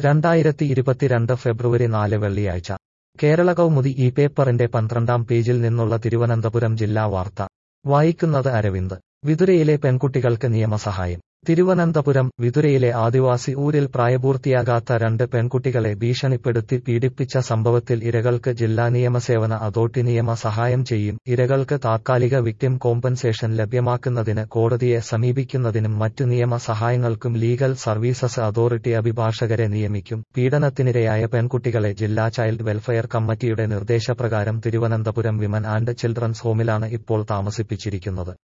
രണ്ടായിരത്തി ഇരുപത്തിരണ്ട് ഫെബ്രുവരി നാല് വെള്ളിയാഴ്ച കേരള കൗമുദി ഈ പേപ്പറിന്റെ പന്ത്രണ്ടാം പേജിൽ നിന്നുള്ള തിരുവനന്തപുരം ജില്ലാ വാർത്ത വായിക്കുന്നത് അരവിന്ദ് വിതുരയിലെ പെൺകുട്ടികൾക്ക് നിയമസഹായം തിരുവനന്തപുരം വിതുരയിലെ ആദിവാസി ഊരിൽ പ്രായപൂർത്തിയാകാത്ത രണ്ട് പെൺകുട്ടികളെ ഭീഷണിപ്പെടുത്തി പീഡിപ്പിച്ച സംഭവത്തിൽ ഇരകൾക്ക് ജില്ലാ നിയമസേവന അതോറിറ്റി നിയമ സഹായം ചെയ്യും ഇരകൾക്ക് താത്കാലിക വിക്ടിം കോമ്പൻസേഷൻ ലഭ്യമാക്കുന്നതിന് കോടതിയെ സമീപിക്കുന്നതിനും മറ്റു നിയമ സഹായങ്ങൾക്കും ലീഗൽ സർവീസസ് അതോറിറ്റി അഭിഭാഷകരെ നിയമിക്കും പീഡനത്തിനിരയായ പെൺകുട്ടികളെ ജില്ലാ ചൈൽഡ് വെൽഫെയർ കമ്മിറ്റിയുടെ നിർദ്ദേശപ്രകാരം തിരുവനന്തപുരം വിമൻ ആൻഡ് ചിൽഡ്രൻസ് ഹോമിലാണ് ഇപ്പോൾ താമസിപ്പിച്ചിരിക്കുന്നത്